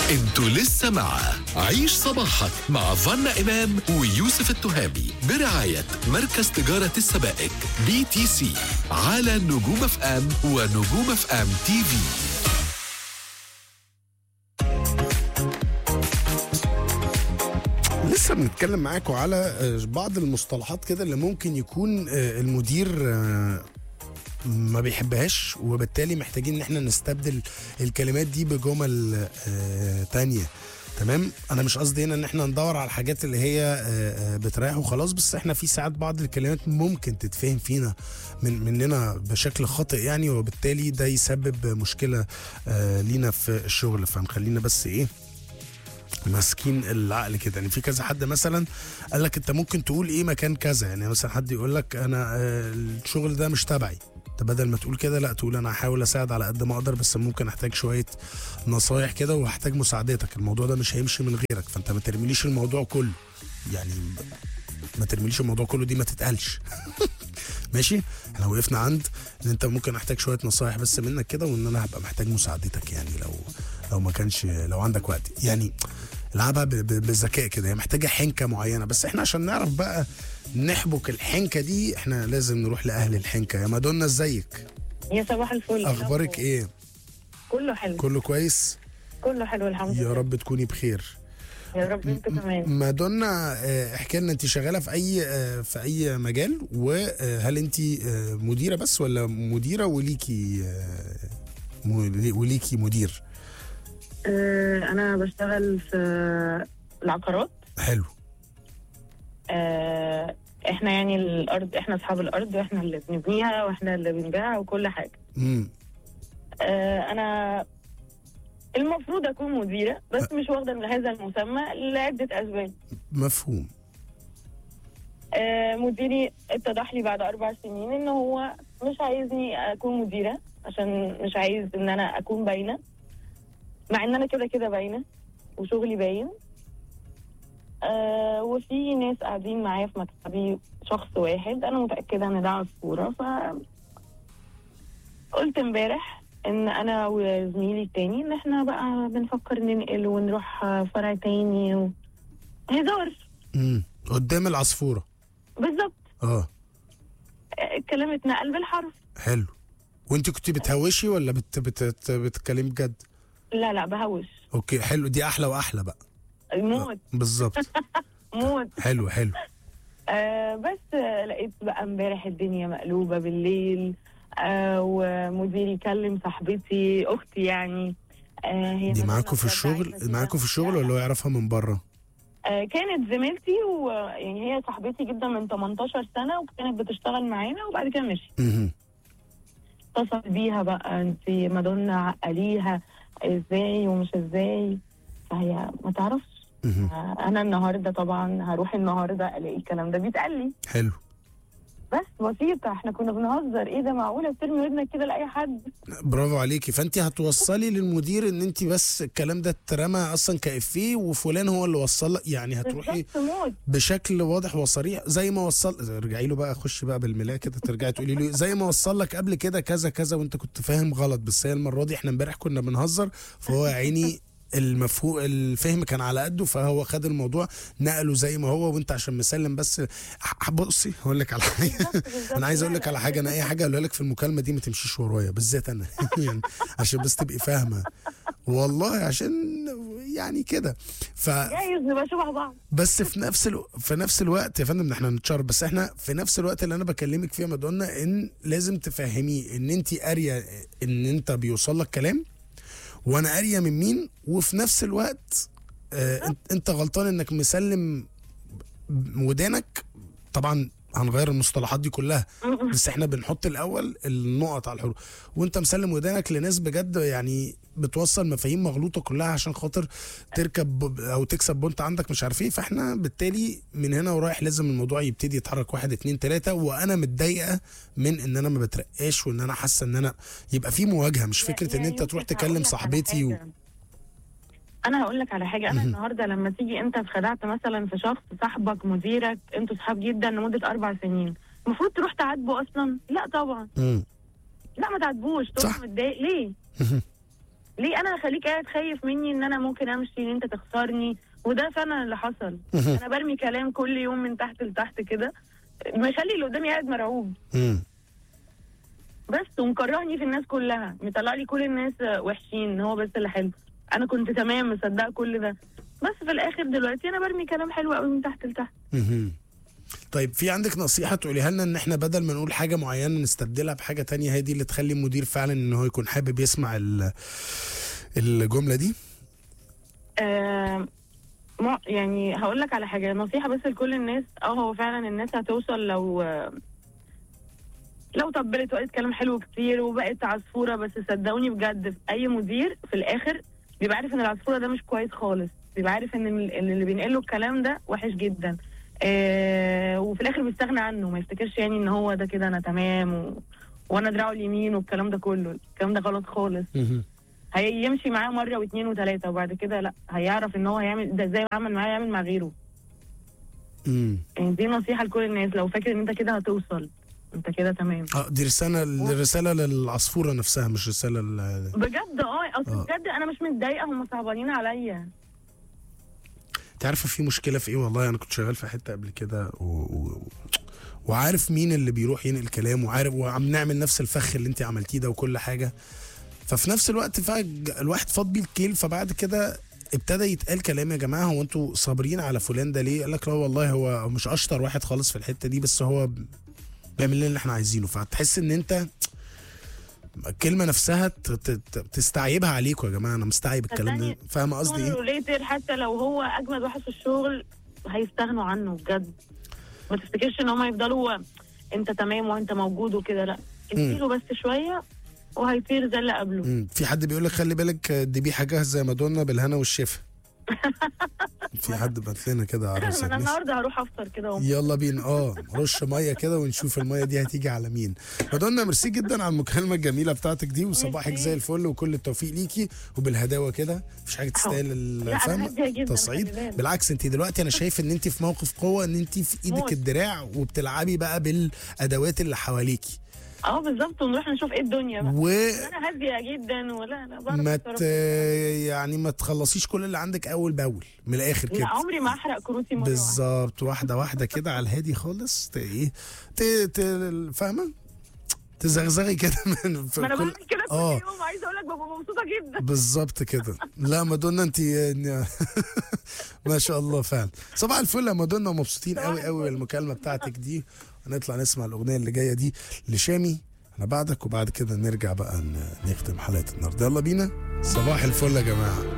انتوا لسه مع عيش صباحك مع فنا إمام ويوسف التهامي برعاية مركز تجارة السبائك بي تي سي على نجوم اف ام ونجوم اف ام تي في لسه بنتكلم معاكم على آه، بعض المصطلحات كده اللي ممكن يكون آه، المدير آه، ما بيحبهاش وبالتالي محتاجين ان احنا نستبدل الكلمات دي بجمل آه، تانية تمام انا مش قصدي هنا ان احنا ندور على الحاجات اللي هي آه، آه، بتريح وخلاص بس احنا في ساعات بعض الكلمات ممكن تتفهم فينا من مننا بشكل خاطئ يعني وبالتالي ده يسبب مشكله آه، لينا في الشغل فمخلينا بس ايه ماسكين العقل كده يعني في كذا حد مثلا قال لك انت ممكن تقول ايه مكان كذا يعني مثلا حد يقول لك انا آه، الشغل ده مش تبعي انت بدل ما تقول كده لا تقول انا هحاول اساعد على قد ما اقدر بس ممكن احتاج شويه نصايح كده وهحتاج مساعدتك الموضوع ده مش هيمشي من غيرك فانت ما ترميليش الموضوع كله يعني ما ترميليش الموضوع كله دي ما تتقالش ماشي احنا وقفنا عند ان انت ممكن احتاج شويه نصايح بس منك كده وان انا هبقى محتاج مساعدتك يعني لو لو ما كانش لو عندك وقت يعني العبها ب- ب- بذكاء كده هي محتاجه حنكه معينه بس احنا عشان نعرف بقى نحبك الحنكه دي احنا لازم نروح لاهل الحنكه يا مادونا ازيك يا صباح الفل اخبارك ايه كله حلو كله كويس كله حلو الحمد يا لله رب تكوني بخير يا رب انت كمان مادونا آه، احكي لنا انت شغاله في اي آه، في اي مجال وهل انت آه، مديره بس ولا مديره وليكي آه، م- وليكي مدير آه انا بشتغل في العقارات حلو آه احنا يعني الارض احنا اصحاب الارض واحنا اللي بنبنيها واحنا اللي بنبيعها وكل حاجه امم آه انا المفروض اكون مديره بس مش واخده من هذا المسمى لعده اسباب مفهوم آه مديري اتضح لي بعد اربع سنين ان هو مش عايزني اكون مديره عشان مش عايز ان انا اكون باينه مع ان انا كده كده باينه وشغلي باين آه وفي ناس قاعدين معايا في مكتبي شخص واحد انا متاكده ان ده عصفوره ف قلت امبارح ان انا وزميلي التاني ان احنا بقى بنفكر ننقل ونروح آه، فرع تاني و... هزار امم قدام العصفوره بالظبط اه الكلام اتنقل بالحرف حلو وانت كنت بتهوشي ولا بت بت بت بتتكلمي بجد لا لا بهوش اوكي حلو دي احلى واحلى بقى موت بالظبط موت حلو حلو آه بس آه لقيت بقى امبارح الدنيا مقلوبة بالليل آه ومديري كلم صاحبتي اختي يعني آه هي دي مثلاً معاكوا في بترجع الشغل المدينة. معاكوا في الشغل لا، ولا هو يعرفها من بره آه كانت زميلتي ويعني هي صاحبتي جدا من 18 سنة وكانت بتشتغل معانا وبعد كده مشي مهم. اتصل بيها بقى انت مادونا عقليها ازاي ومش ازاي فهي ما تعرفش مهم. آه، انا النهارده طبعا هروح النهارده الاقي الكلام ده بيتقال لي حلو بس بسيطه احنا كنا بنهزر ايه ده معقوله بترمي ودنك كده لاي حد برافو عليكي فانت هتوصلي للمدير ان انت بس الكلام ده اترمى اصلا كافيه وفلان هو اللي وصل لك يعني هتروحي بالظبط موت بشكل واضح وصريح زي ما وصل ارجعي له بقى خشي بقى بالملاء كده ترجعي تقولي له زي ما وصل لك قبل كده كذا كذا وانت كنت فاهم غلط بس هي المره دي احنا امبارح كنا بنهزر فهو يا عيني المفهوم الفهم كان على قده فهو خد الموضوع نقله زي ما هو وانت عشان مسلم بس ح- بصي هقول لك على حاجه بالظبط، بالظبط. انا عايز اقول لا، لك لا. على حاجه انا اي حاجه اقولها لك في المكالمه دي ما تمشيش ورايا بالذات انا يعني عشان بس تبقي فاهمه والله عشان يعني كده ف جايز نبقى شبه بعض بس في نفس الو... في نفس الوقت يا فندم احنا نتشرب بس احنا في نفس الوقت اللي انا بكلمك فيه يا مدونا ان لازم تفهميه ان انت قاريه ان انت بيوصل لك كلام وانا قاريه من مين وفي نفس الوقت آه انت- انت غلطان انك مسلم ودانك طبعا هنغير المصطلحات دي كلها بس احنا بنحط الاول النقط على الحروف وانت مسلم ودانك لناس بجد يعني بتوصل مفاهيم مغلوطه كلها عشان خاطر تركب ب- او تكسب بونت عندك مش عارف ايه فاحنا بالتالي من هنا ورايح لازم الموضوع يبتدي يتحرك واحد اتنين تلاته وانا متضايقه من ان انا ما بترقاش وان انا حاسه ان انا يبقى في مواجهه مش فكره يا- ان يا انت يوسف تروح هقول تكلم لك على صاحبتي و... حاجة. انا هقول لك على حاجه انا النهارده لما تيجي انت اتخدعت مثلا في شخص صاحبك مديرك انتوا صحاب جدا لمده اربع سنين المفروض تروح تعاتبه اصلا لا طبعا مم. لا ما تعاتبوش تروح صح. متضايق ليه ليه انا هخليك قاعد خايف مني ان انا ممكن امشي ان انت تخسرني وده فعلا اللي حصل مهم. انا برمي كلام كل يوم من تحت لتحت كده مخلي اللي قدامي قاعد مرعوب مم. بس ومكرهني في الناس كلها مطلع لي كل الناس وحشين هو بس اللي حلو انا كنت تمام مصدقه كل ده بس في الاخر دلوقتي انا برمي كلام حلو قوي من تحت لتحت مهم. طيب في عندك نصيحة تقوليها لنا ان احنا بدل ما نقول حاجة معينة نستبدلها بحاجة تانية هي دي اللي تخلي المدير فعلا ان هو يكون حابب يسمع ال- الجملة دي آه ما يعني هقول لك على حاجه نصيحه بس لكل الناس اه هو فعلا الناس هتوصل لو لو طبلت وقالت كلام حلو كتير وبقت عصفوره بس صدقوني بجد في اي مدير في الاخر بيبقى عارف ان العصفوره ده مش كويس خالص بيبقى عارف ان ال- إن اللي بينقله الكلام ده وحش جدا آه وفي الاخر بيستغنى عنه ما يفتكرش يعني ان هو ده كده انا تمام و... وانا دراعه اليمين والكلام ده كله الكلام ده غلط خالص مهم. هيمشي معاه مره واثنين وثلاثه وبعد كده لا هيعرف ان هو هيعمل ده زي ما عمل معاه يعمل مع غيره مم. يعني دي نصيحه لكل الناس لو فاكر ان انت كده هتوصل انت كده تمام اه دي رسالة رسالة للعصفورة نفسها مش رسالة ل... بجد اه اصل آه. بجد انا مش متضايقه هم صعبانين عليا انت عارفة في مشكلة في ايه والله انا كنت شغال في حتة قبل كده و... و... وعارف مين اللي بيروح ينقل كلام وعارف وعم نعمل نفس الفخ اللي انت عملتيه ده وكل حاجة ففي نفس الوقت فج... الواحد فاض بيه الكيل فبعد كده ابتدى يتقال كلام يا جماعه هو انتوا صابرين على فلان ده ليه؟ قال لك لا والله هو مش اشطر واحد خالص في الحته دي بس هو بيعمل لنا اللي احنا عايزينه فتحس ان انت الكلمه نفسها ت- ت- ت- تستعيبها عليكم يا جماعه انا مستعيب الكلام ده صدقني فاهم قصدي ايه؟ ليتر حتى لو هو اجمد واحد في الشغل هيستغنوا عنه بجد ما تفتكرش ان هم يفضلوا انت تمام وانت موجود وكده لا اديله بس شويه وهيطير زي اللي قبله مم. في حد بيقول لك خلي بالك ذبيحه جاهزه مادونا بالهنا والشفا في حد بعت لنا كده انا عروسه ماشي. النهارده هروح افطر كده وأقوم. يلا بينا اه رش ميه كده ونشوف الميه دي هتيجي على مين مادونا ميرسي جدا على المكالمه الجميله بتاعتك دي وصباحك ميرسي. زي الفل وكل التوفيق ليكي وبالهداوه كده مفيش حاجه تستاهل لا، أنا الفهم هادية جدا، تصعيد خلي بالك. بالعكس انت دلوقتي انا شايف ان انت في موقف قوه ان انت في ايدك موت. الدراع وبتلعبي بقى بالادوات اللي حواليكي اه بالظبط ونروح نشوف ايه الدنيا بقى و انا هاديه جدا ولا لا بعرف ما أتصرف. ت... يعني ما تخلصيش كل اللي عندك اول باول من الاخر لا كده عمري ما احرق كروتي مره واحدة. بالظبط واحده واحده كده على الهادي خالص ت... ايه ت... ت... فاهمه تزغزغي كده من في ما انا كل... بعمل كده كل آه. يوم عايزه اقول لك ببقى مبسوطه جدا بالظبط كده لا مادونا انت ما شاء الله فعلا صباح الفل يا مادونا مبسوطين صباح قوي قوي الفل. بالمكالمه بتاعتك دي ونطلع نسمع الاغنيه اللي جايه دي لشامي انا بعدك وبعد كده نرجع بقى ن- نختم حلقه النهارده يلا بينا صباح الفل يا جماعه